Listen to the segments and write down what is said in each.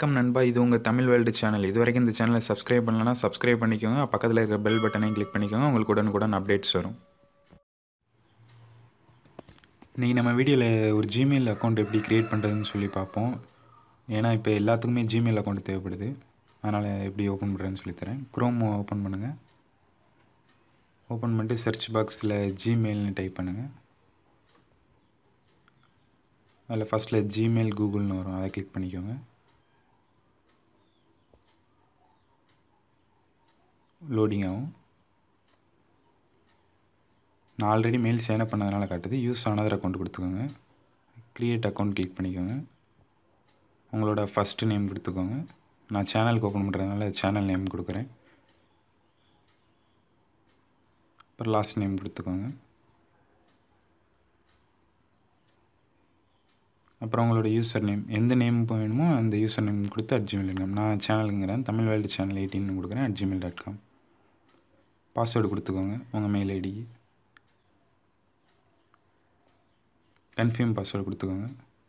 வணக்கம் நண்பா இது உங்கள் தமிழ் வேர்ல்டு சேனல் இது வரைக்கும் இந்த சேனலை சப்ஸ்கிரைப் பண்ணலன்னா சப்ஸ்கிரைப் பண்ணிக்கோங்க பக்கத்தில் இருக்கிற பெல் பட்டனையும் கிளிக் பண்ணிக்கோங்க உங்களுக்கு உடனுக்குடன் அப்டேட்ஸ் வரும் இன்றைக்கி நம்ம வீடியோவில் ஒரு ஜிமெயில் அக்கௌண்ட் எப்படி க்ரியேட் பண்ணுறதுன்னு சொல்லி பார்ப்போம் ஏன்னா இப்போ எல்லாத்துக்குமே ஜிமெயில் அக்கௌண்ட் தேவைப்படுது அதனால் எப்படி ஓப்பன் பண்ணுறதுன்னு சொல்லித்தரேன் க்ரோம் ஓப்பன் பண்ணுங்கள் ஓப்பன் பண்ணிட்டு சர்ச் பாக்ஸில் ஜிமெயில்னு டைப் பண்ணுங்கள் அதில் ஃபஸ்ட்டில் ஜிமெயில் கூகுள்னு வரும் அதை கிளிக் பண்ணிக்கோங்க லோடிங் ஆகும் நான் ஆல்ரெடி மெயில் சைன் அப் பண்ணதுனால காட்டுது யூஸ் ஆனதர் அக்கௌண்ட் கொடுத்துக்கோங்க க்ரியேட் அக்கௌண்ட் கிளிக் பண்ணிக்கோங்க உங்களோட ஃபஸ்ட்டு நேம் கொடுத்துக்கோங்க நான் சேனலுக்கு ஓப்பன் பண்ணுறதுனால சேனல் நேம் கொடுக்குறேன் அப்புறம் லாஸ்ட் நேம் கொடுத்துக்கோங்க அப்புறம் உங்களோட யூசர் நேம் எந்த நேம் வேணுமோ அந்த யூசர் நேம் கொடுத்து அட் ஜிமெயில் டாட் காம் நான் சேனலுங்கிறேன் தமிழ் வேர்ல்டு சேனல் எயிட்டின்னு கொடுக்குறேன் at Gmail dot com password கொடுத்துக்கோங்க உங்கள் மெயில் ஐடி கன்ஃபார்ம் பாஸ்வேர்டு கொடுத்துக்கோங்க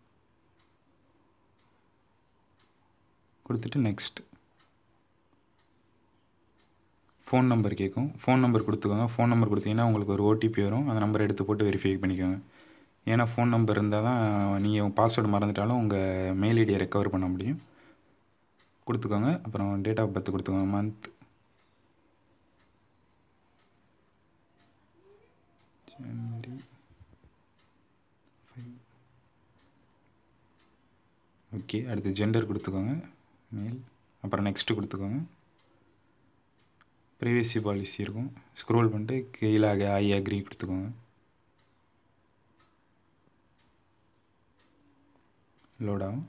கொடுத்துட்டு நெக்ஸ்ட் ஃபோன் நம்பர் கேட்கும் ஃபோன் நம்பர் கொடுத்துக்கோங்க ஃபோன் நம்பர் கொடுத்தீங்கன்னா உங்களுக்கு ஒரு ஓடிபி வரும் அந்த நம்பரை எடுத்து போட்டு வெரிஃபை பண்ணிக்கோங்க ஏன்னா ஃபோன் நம்பர் இருந்தால் தான் நீங்கள் பாஸ்வேர்டு மறந்துட்டாலும் உங்கள் மெயில் ஐடியை ரெக்கவர் பண்ண முடியும் கொடுத்துக்கோங்க அப்புறம் டேட் ஆஃப் பர்த் கொடுத்துக்கோங்க மந்த் ஜனவரி ஓகே அடுத்து ஜெண்டர் கொடுத்துக்கோங்க மேல் அப்புறம் நெக்ஸ்ட்டு கொடுத்துக்கோங்க ப்ரைவேசி பாலிசி இருக்கும் ஸ்க்ரோல் பண்ணிட்டு கீழே ஐ அக்ரி கொடுத்துக்கோங்க லோட் ஆகும்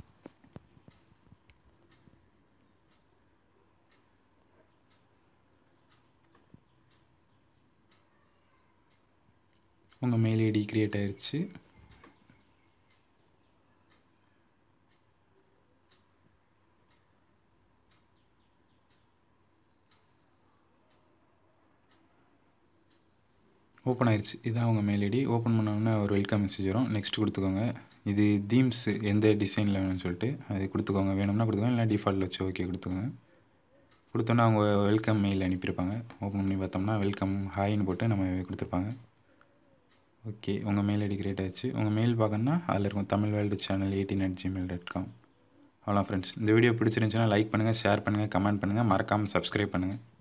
உங்கள் மெயில் ஐடி க்ரியேட் ஆயிடுச்சு ஓப்பன் ஆயிடுச்சு இதுதான் உங்கள் மெயில் ஐடி ஓப்பன் பண்ணோன்னே ஒரு வெல்கம் மெசேஜ் வரும் நெக்ஸ்ட் கொடுத்துக்கோங்க இது தீம்ஸ் எந்த டிசைனில் வேணும்னு சொல்லிட்டு அது கொடுத்துக்கோங்க வேணும்னா கொடுத்துக்கோங்க இல்லை டிஃபால்ட் வச்சு ஓகே கொடுத்துக்கோங்க கொடுத்தோன்னா அவங்க வெல்கம் மெயில் அனுப்பியிருப்பாங்க ஓப்பன் பண்ணி பார்த்தோம்னா வெல்கம் ஹாய்னு போட்டு நம்ம கொடுத்துருப்பாங்க ஓகே உங்கள் மெயில் ஐடி கிரியேட் ஆயிடுச்சு உங்கள் மெயில் பார்க்கணுன்னா அதில் இருக்கும் Tamil world channel eighteen at Gmail dot com அவ்வளோ ஃப்ரெண்ட்ஸ் இந்த வீடியோ பிடிச்சிருந்துச்சுன்னா லைக் பண்ணுங்கள் ஷேர் பண்ணுங்கள் கமெண்ட் பண்ணுங்கள் மறக்காமல் சப்ஸ்கிரைப் பண்ணுங்கள்